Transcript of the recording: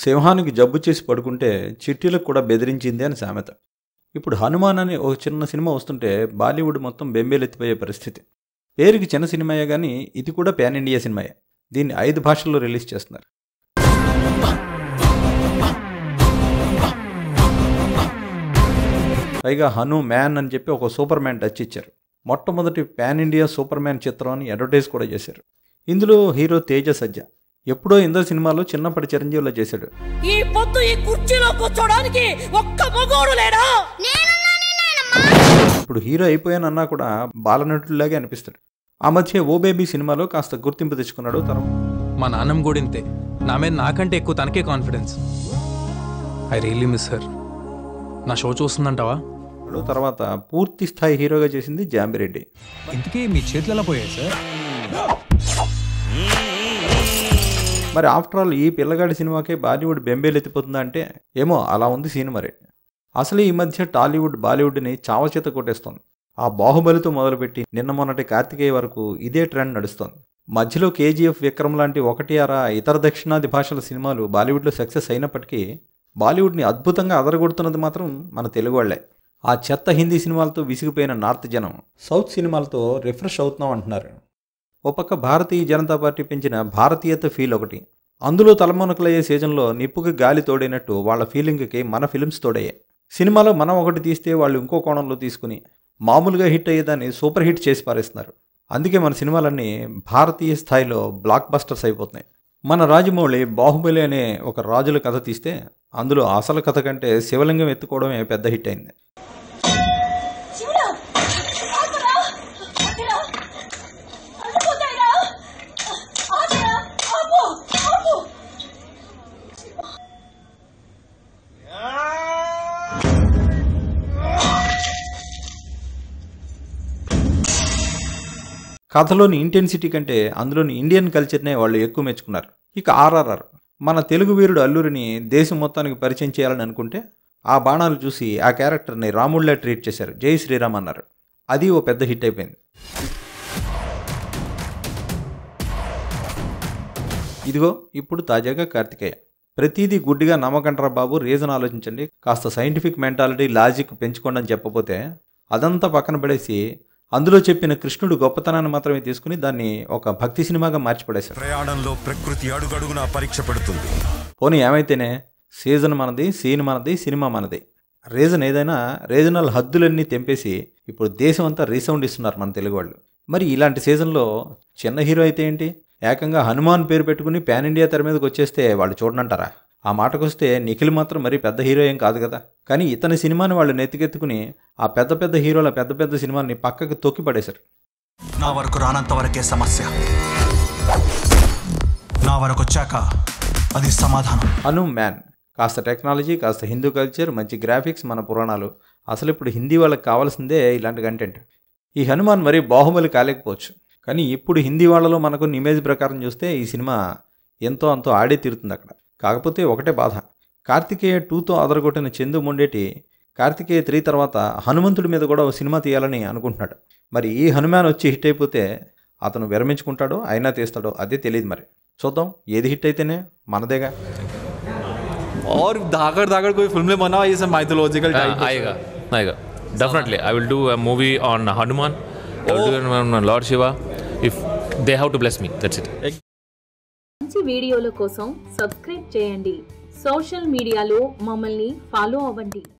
సింహానికి జబ్బు చేసి పడుకుంటే చిట్టీలకు కూడా బెదిరించింది అని సామెత ఇప్పుడు హనుమాన్ అనే ఒక చిన్న సినిమా వస్తుంటే బాలీవుడ్ మొత్తం బెంబేలెత్తిపోయే పరిస్థితి పేరుకి చిన్న సినిమాయే కానీ ఇది కూడా ప్యాన్ ఇండియా సినిమాయే దీన్ని ఐదు భాషల్లో రిలీజ్ చేస్తున్నారు పైగా హను మ్యాన్ అని చెప్పి ఒక సూపర్ మ్యాన్ టచ్ ఇచ్చారు మొట్టమొదటి పాన్ ఇండియా సూపర్ మ్యాన్ చిత్రం అని అడ్వర్టైజ్ కూడా చేశారు ఇందులో హీరో తేజ సజ్జ ఎప్పుడో ఇందరు సినిమాలో చిన్నప్పటి చిరంజీవిలో చేశాడు ఈ పొద్దు ఈ కుర్చీలో కూర్చోడానికి ఒక్క మగోడు లేడా ఇప్పుడు హీరో అయిపోయానన్నా కూడా బాలనటుడిలాగే అనిపిస్తాడు ఆ మధ్య ఓ బేబీ సినిమాలో కాస్త గుర్తింపు తెచ్చుకున్నాడు తరం మా నాన్నమ్మ కూడా ఇంతే నా మీద నాకంటే ఎక్కువ తనకే confidence I really miss her నా షో చూస్తుందంటావా తర్వాత పూర్తి స్థాయి హీరోగా చేసింది జాంబిరెడ్డి ఇంతకీ మీ చేతులు ఎలా పోయాయి సార్ మరి ఆఫ్టర్ ఆల్ ఈ పిల్లగాడి సినిమాకే బాలీవుడ్ బెంబేలు ఎత్తిపోతుందా అంటే ఏమో అలా ఉంది సీన్ మరి అసలు ఈ మధ్య టాలీవుడ్ బాలీవుడ్ని చావచేత కొట్టేస్తోంది ఆ బాహుబలితో మొదలుపెట్టి నిన్న మొన్నటి కార్తికేయ వరకు ఇదే ట్రెండ్ నడుస్తోంది మధ్యలో కేజీఎఫ్ విక్రమ్ లాంటి ఒకటి అర ఇతర దక్షిణాది భాషల సినిమాలు బాలీవుడ్లో సక్సెస్ అయినప్పటికీ బాలీవుడ్ని అద్భుతంగా అదరగొడుతున్నది మాత్రం మన తెలుగు వాళ్లే ఆ చెత్త హిందీ సినిమాలతో విసిగిపోయిన నార్త్ జనం సౌత్ సినిమాలతో రిఫ్రెష్ అవుతున్నాం అంటున్నారు ఓ పక్క భారతీయ జనతా పార్టీ పెంచిన భారతీయత ఫీల్ ఒకటి అందులో తలమునకలయ్యే సీజన్లో నిప్పుకి గాలి తోడైనట్టు వాళ్ళ ఫీలింగ్కి మన ఫిలిమ్స్ తోడయ్యాయి సినిమాలో మనం ఒకటి తీస్తే వాళ్ళు ఇంకో కోణంలో తీసుకుని మామూలుగా హిట్ అయ్యేదాన్ని సూపర్ హిట్ చేసి పారేస్తున్నారు అందుకే మన సినిమాలన్నీ భారతీయ స్థాయిలో బ్లాక్ బస్టర్స్ అయిపోతున్నాయి మన రాజమౌళి బాహుబలి అనే ఒక రాజుల కథ తీస్తే అందులో అసలు కథ కంటే శివలింగం ఎత్తుకోవడమే పెద్ద హిట్ అయింది శివుడా ఆపరా ఆపరా అడ్డుపోతాయిరా ఆపరా ఆపు ఆపు కథలోని ఇంటెన్సిటీ కంటే అందులోని ఇండియన్ కల్చర్నే వాళ్ళు ఎక్కువ మెచ్చుకున్నారు ఇక ఆర్ఆర్ఆర్ మన తెలుగు వీరుడు అల్లూరిని దేశం మొత్తానికి పరిచయం చేయాలని అనుకుంటే ఆ బాణాలు చూసి ఆ క్యారెక్టర్ని రాముడిలా ట్రీట్ చేశారు జై శ్రీరామ్ అన్నారు అది ఓ పెద్ద హిట్ అయిపోయింది ఇదిగో ఇప్పుడు తాజాగా కార్తికేయ ప్రతిదీ గుడ్డిగా నమ్మకంటరా బాబు రీజన్ ఆలోచించండి కాస్త సైంటిఫిక్ మెంటాలిటీ లాజిక్ పెంచుకోండి అని చెప్పపోతే అదంతా పక్కన పడేసి అందులో చెప్పిన కృష్ణుడు గొప్పతనాన్ని మాత్రమే తీసుకుని దాన్ని ఒక భక్తి సినిమాగా మార్చి పడేశారు ప్రయాణంలో ప్రకృతి అడుగడుగునా పరీక్ష పెడుతుంది పోనీ ఏమైతేనే సీజన్ మనది సీన్ మనది సినిమా మనది రీజన్ ఏదైనా రీజనల్ హద్దులన్నీ తెంపేసి ఇప్పుడు దేశం అంతా రీసౌండ్ ఇస్తున్నారు మన తెలుగు వాళ్ళు మరి ఇలాంటి సీజన్లో చిన్న హీరో అయితే ఏంటి ఏకంగా హనుమాన్ పేరు పెట్టుకుని పాన్ ఇండియా తెర మీదకి వచ్చేస్తే వాళ్ళు చూడనంటారా ఆ మాటకొస్తే నిఖిల్ మాత్రం మరీ పెద్ద హీరో ఏం కాదు కదా కానీ ఇతని సినిమాని వాళ్ళు నెత్తికెత్తుకుని ఆ పెద్ద పెద్ద హీరోల పెద్ద పెద్ద సినిమాని పక్కకి తొక్కి పడేశారు నా వరకు రానంత వరకే సమస్య నా వరకు వచ్చాక అది సమాధానం హను మ్యాన్ కాస్త టెక్నాలజీ కాస్త హిందూ కల్చర్ మంచి గ్రాఫిక్స్ మన పురాణాలు అసలు ఇప్పుడు హిందీ వాళ్ళకి కావాల్సిందే ఇలాంటి కంటెంట్ ఈ హనుమాన్ మరీ బాహుబలి కాలేకపోవచ్చు కానీ ఇప్పుడు హిందీ వాళ్ళలో మనకు ఇమేజ్ ప్రకారం చూస్తే ఈ సినిమా ఎంతో అంతో ఆడే తీరుతుంది అక్కడ కాకపోతే ఒకటే బాధ కార్తికేయ టూతో అదరగొట్టిన చందు మొండేటి కార్తికేయ త్రీ తర్వాత హనుమంతుడి మీద కూడా ఒక సినిమా తీయాలని అనుకుంటున్నాడు మరి ఈ హనుమాన్ వచ్చి హిట్ అయిపోతే అతను విరమించుకుంటాడో అయినా తీస్తాడో అదే తెలియదు మరి చూద్దాం ఏది హిట్ అయితేనే మనదేగా और धाकड़ धाकड़ कोई फिल्म बना ये सब माइथोलॉजिकल हाँ, टाइप आएगा आएगा definitely I will do a movie on Hanuman I will do on lord Shiva if they have to bless me that's it మంచి వీడియోల కోసం సబ్స్క్రైబ్ చేయండి సోషల్ మీడియాలో మమ్మల్ని ఫాలో అవ్వండి